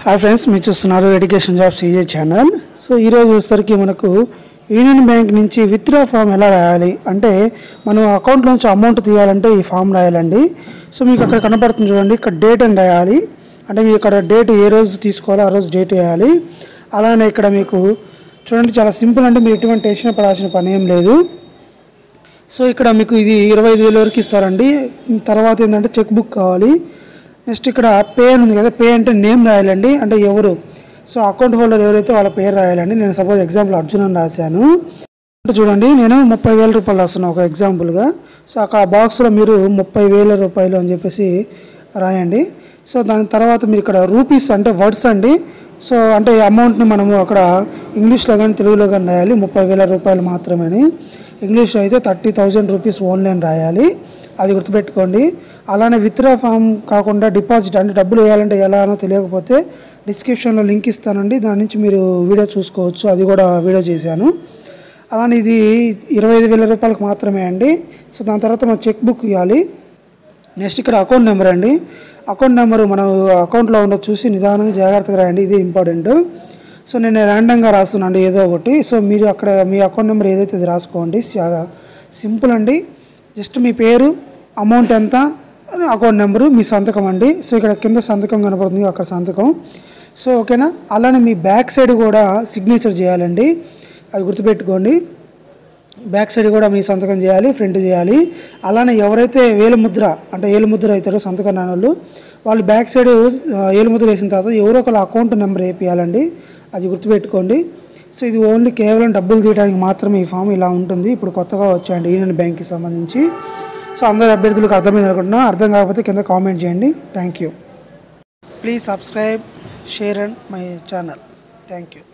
hi friends మీరు చూస్తున్నారు education job CJ channel so ఈరోజు వచ్చేసరికి మనకు యూనియన్ బ్యాంక్ నుంచి విత్డ్రా ఫామ్ ఎలా రాయాలి అంటే మనం అకౌంట్లోంచి అమౌంట్ తీయాలంటే ఈ ఫామ్ రాయాలండి సో మీకు అక్కడ కనపడుతుంది చూడండి ఇక్కడ డేట్ అని రాయాలి అంటే మీకు ఇక్కడ డేట్ ఏ రోజు తీసుకోవాలో ఆ రోజు డేట్ వేయాలి అలానే ఇక్కడ మీకు చూడండి చాలా సింపుల్ అంటే మీరు ఎటువంటి టెన్షన్ పడాల్సిన పని ఏం లేదు సో ఇక్కడ మీకు ఇది ఇరవై ఐదు వేల వరకు ఇస్తారండి తర్వాత ఏంటంటే చెక్ బుక్ కావాలి నెక్స్ట్ ఇక్కడ పే అని ఉంది కదా పే అంటే నేమ్ రాయాలండి అంటే ఎవరు సో అకౌంట్ హోల్డర్ ఎవరైతే వాళ్ళ పేరు రాయాలండి నేను సపోజ్ ఎగ్జాంపుల్ అర్జున్ అని రాశాను అంటే చూడండి నేను ముప్పై వేల రూపాయలు రాస్తున్నాను ఒక ఎగ్జాంపుల్గా సో అక్కడ బాక్స్లో మీరు ముప్పై వేల రూపాయలు అని చెప్పేసి రాయండి సో దాని తర్వాత మీరు ఇక్కడ రూపీస్ అంటే వర్డ్స్ అండి సో అంటే అమౌంట్ని మనము అక్కడ ఇంగ్లీష్లో కానీ తెలుగులో కానీ రాయాలి ముప్పై వేల రూపాయలు మాత్రమే ఇంగ్లీష్లో అయితే థర్టీ థౌజండ్ రూపీస్ ఓన్లీ అని రాయాలి అది గుర్తుపెట్టుకోండి అలానే విత్డ్రా ఫామ్ కాకుండా డిపాజిట్ అంటే డబ్బులు వేయాలంటే ఎలానో తెలియకపోతే డిస్క్రిప్షన్లో లింక్ ఇస్తానండి దాని నుంచి మీరు వీడియో చూసుకోవచ్చు అది కూడా వీడియో చేశాను అలానే ఇది ఇరవై ఐదు వేల రూపాయలకు మాత్రమే అండి సో దాని తర్వాత మనం చెక్ బుక్ ఇవ్వాలి నెక్స్ట్ ఇక్కడ అకౌంట్ నెంబర్ అండి అకౌంట్ నెంబర్ మనం అకౌంట్లో ఉన్న చూసి నిదానంగా జాగ్రత్తగా రాయండి ఇది ఇంపార్టెంట్ సో నేను ర్యాండమ్గా రాస్తున్నాను ఏదో ఒకటి సో మీరు అక్కడ మీ అకౌంట్ నెంబర్ ఏదైతే అది రాసుకోండి చాలా సింపుల్ అండి జస్ట్ మీ పేరు అమౌంట్ ఎంత అకౌంట్ నెంబరు మీ సంతకం అండి సో ఇక్కడ కింద సంతకం కనపడుతుంది అక్కడ సంతకం సో ఓకేనా అలానే మీ బ్యాక్ సైడ్ కూడా సిగ్నేచర్ చేయాలండి అది గుర్తుపెట్టుకోండి బ్యాక్ సైడ్ కూడా మీ సంతకం చేయాలి ఫ్రంట్ చేయాలి అలానే ఎవరైతే వేలుముద్ర అంటే ఏలుముద్ర అవుతారో సంతకం రాని వాళ్ళు వాళ్ళు బ్యాక్ సైడ్ ఏలుముద్ర వేసిన తర్వాత ఎవరో ఒకళ్ళ అకౌంట్ నెంబర్ వేపియాలండి అది గుర్తుపెట్టుకోండి సో ఇది ఓన్లీ కేవలం డబ్బులు తీయడానికి మాత్రమే ఈ ఫామ్ ఇలా ఉంటుంది ఇప్పుడు కొత్తగా వచ్చాయండి యూనియన్ బ్యాంక్కి సంబంధించి సో అందరు అభ్యర్థులకు అర్థమైంది అనుకుంటున్నా అర్థం కాకపోతే కింద కామెంట్ చేయండి thank you please subscribe share and my channel thank you